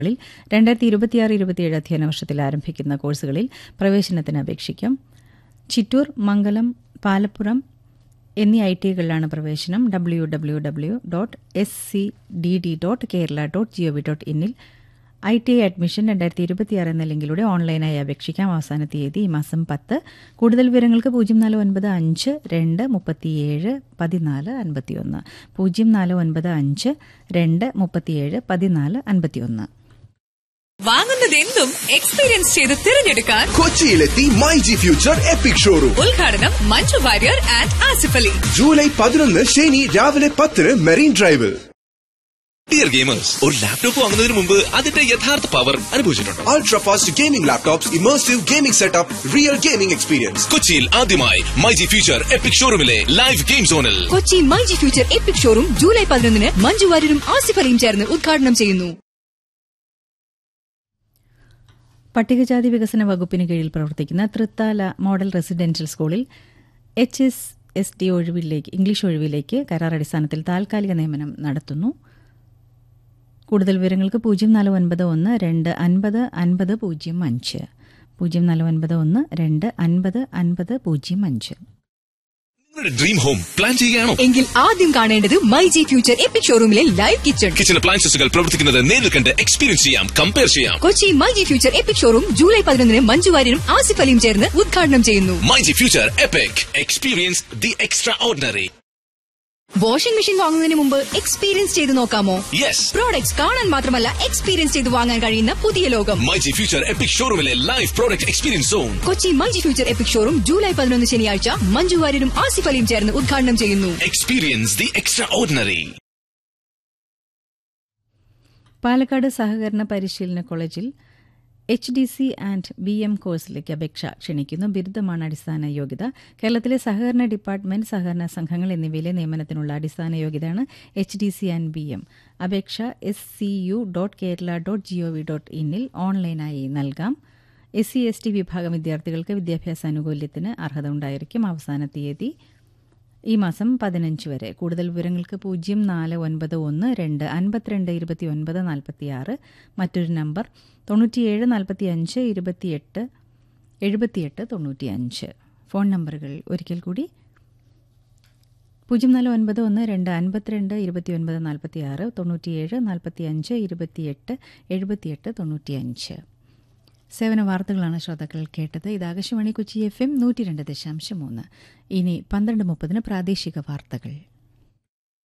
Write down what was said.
ിൽ രണ്ടായിരത്തി ഇരുപത്തിയാറ് ഇരുപത്തിയേഴ് അധ്യയന വർഷത്തിൽ ആരംഭിക്കുന്ന കോഴ്സുകളിൽ പ്രവേശനത്തിന് അപേക്ഷിക്കാം ചിറ്റൂർ മംഗലം പാലപ്പുറം എന്നീ ഐ ടികളിലാണ് പ്രവേശനം W W W dot S C D D dot Kerala dot G O V dot ഇന്നിൽ ഐ ടി ഐ അഡ്മിഷൻ രണ്ടായിരത്തി ഇരുപത്തിയാറ് എന്ന ലിങ്കിലൂടെ ഓൺലൈനായി അപേക്ഷിക്കാം അവസാന തീയതി ഈ മാസം പത്ത് കൂടുതൽ വിവരങ്ങൾക്ക് പൂജ്യം നാല് ഒൻപത് അഞ്ച് രണ്ട് മുപ്പത്തിയേഴ് പതിനാല് അൻപത്തിയൊന്ന് പൂജ്യം നാല് ഒൻപത് അഞ്ച് രണ്ട് മുപ്പത്തിയേഴ് പതിനാല് അൻപത്തിയൊന്ന് വാങ്ങുന്നതെന്തും എക്സ്പീരിയൻസ് ചെയ്ത് തിരഞ്ഞെടുക്കാൻ കൊച്ചിയിലെത്തി my G future epic showroom ഉദ്ഘാടനം മഞ്ജു വാര്യർ ആൻഡ് ആസിഫ് അലി ജൂലൈ പതിനൊന്ന് ശനി രാവിലെ പത്തിന് മെറീൻ ഡ്രൈവിൽ ഡിയർ ഗെയിമേഴ്സ് ഒരു ലാപ്ടോപ്പ് വാങ്ങുന്നതിന് മുമ്പ് അതിന്റെ യഥാർത്ഥ പവർ അനുഭവിച്ചിട്ടുണ്ടോ ultra fast gaming laptops immersive gaming setup real gaming experience കൊച്ചിയിൽ ആദ്യമായി മൈ ജി ഫ്യൂച്ചർ എപ്പിക് ഷോറൂമിലെ ലൈവ് ഗെയിം സോണിൽ Kochi myG future epic showroom July പതിനൊന്നിന് മഞ്ജു വാര്യരും ആസിഫ് അലിയും ചേർന്ന് ഉദ്ഘാടനം ചെയ്യുന്നു പട്ടികജാതി വികസന വകുപ്പിന് കീഴിൽ പ്രവർത്തിക്കുന്ന തൃത്താല മോഡൽ റെസിഡൻഷ്യൽ സ്കൂളിൽ എച്ച് എസ് എസ് ടി ഒഴിവിലേക്ക് ഇംഗ്ലീഷ് ഒഴിവിലേക്ക് കരാർ അടിസ്ഥാനത്തിൽ താൽക്കാലിക നിയമനം നടത്തുന്നു കൂടുതൽ വിവരങ്ങൾക്ക് പൂജ്യം നാല് ഒൻപത് ഒന്ന് രണ്ട് അൻപത് അൻപത് പൂജ്യം അഞ്ച് പൂജ്യം നാല് ഒൻപത് ഒന്ന് രണ്ട് അൻപത് അൻപത് പൂജ്യം അഞ്ച് നിങ്ങളുടെ ഡ്രീം ഹോം പ്ലാൻ ചെയ്യുകയാണോ എങ്കിൽ ആദ്യം കാണേണ്ടത് മൈജി ഫ്യൂച്ചർ എപ്പിക് ഷോറൂമിലെ ലൈവ് കിച്ചൺ കിച്ചൺ അപ്ലയൻസസുകൾ പ്രവർത്തിക്കുന്നത് നേരിൽ കണ്ട് എക്സ്പീരിയൻസ് ചെയ്യാം കമ്പയർ ചെയ്യാം Kochi myG future epic showroom July പതിനൊന്നിന് മഞ്ജു വാര്യരും ആസിഫ് അലിയും ചേർന്ന് ഉദ്ഘാടനം ചെയ്യുന്നു my G future epic experience the extraordinary washing machine വാങ്ങുന്നതിന് മുമ്പ് എക്സ്പീരിയൻസ് ചെയ്ത് നോക്കാമോ യെസ് പ്രോഡക്ട്സ് കാണാൻ മാത്രമല്ല എക്സ്പീരിയൻസ് ചെയ്ത് വാങ്ങാൻ കഴിയുന്ന പുതിയ ലോകം മൈ ജി ഫ്യൂച്ചർ എപ്പിക് ഷോറൂമിലെ live product experience zone Kochi myG future epic showroom July പതിനൊന്ന് ശനിയാഴ്ച മഞ്ജു വാര്യരും ആസിഫ് അലിയും ചേർന്ന് ഉദ്ഘാടനം ചെയ്യുന്നു experience the extraordinary Palakkad സഹകരണ പരിശീലന കോളേജിൽ H D C and B M കോഴ്സിലേക്ക് അപേക്ഷ ക്ഷണിക്കുന്നു ബിരുദമാണ് അടിസ്ഥാന യോഗ്യത കേരളത്തിലെ സഹകരണ ഡിപ്പാർട്ട്മെന്റ് സഹകരണ സംഘങ്ങൾ എന്നിവയിലെ നിയമനത്തിനുള്ള അടിസ്ഥാന യോഗ്യതയാണ് H D C and B M അപേക്ഷ S C U dot Kerala dot G O V dot ഇന്നിൽ ഓൺലൈനായി നൽകാം എസ് സി എസ് ടി വിഭാഗം വിദ്യാർത്ഥികൾക്ക് വിദ്യാഭ്യാസ ആനുകൂല്യത്തിന് അർഹത ഉണ്ടായിരിക്കും അവസാന തീയതി ഈ മാസം പതിനഞ്ച് വരെ കൂടുതൽ വിവരങ്ങൾക്ക് പൂജ്യം നാല് ഒൻപത് ഒന്ന് രണ്ട് അൻപത്തിരണ്ട് ഇരുപത്തി ഒൻപത് നാൽപ്പത്തിയാറ് മറ്റൊരു നമ്പർ തൊണ്ണൂറ്റിയേഴ് നാൽപ്പത്തി അഞ്ച് ഇരുപത്തിയെട്ട് എഴുപത്തിയെട്ട് തൊണ്ണൂറ്റിയഞ്ച് ഫോൺ നമ്പറുകൾ ഒരിക്കൽ കൂടി പൂജ്യം നാല് ഒൻപത് ഒന്ന് രണ്ട് അൻപത്തിരണ്ട് ഇരുപത്തി ഒൻപത് നാൽപ്പത്തിയാറ് തൊണ്ണൂറ്റിയേഴ് നാൽപ്പത്തി അഞ്ച് ഇരുപത്തിയെട്ട് എഴുപത്തിയെട്ട് തൊണ്ണൂറ്റിയഞ്ച് സേവന വാർത്തകളാണ് ശ്രോതാക്കൾ കേട്ടത് ഇത് ആകാശവാണി കൊച്ചി എഫ് എം നൂറ്റി രണ്ട് ദശാംശം മൂന്ന് ഇനി പന്ത്രണ്ട് മുപ്പതിന് പ്രാദേശിക വാർത്തകൾ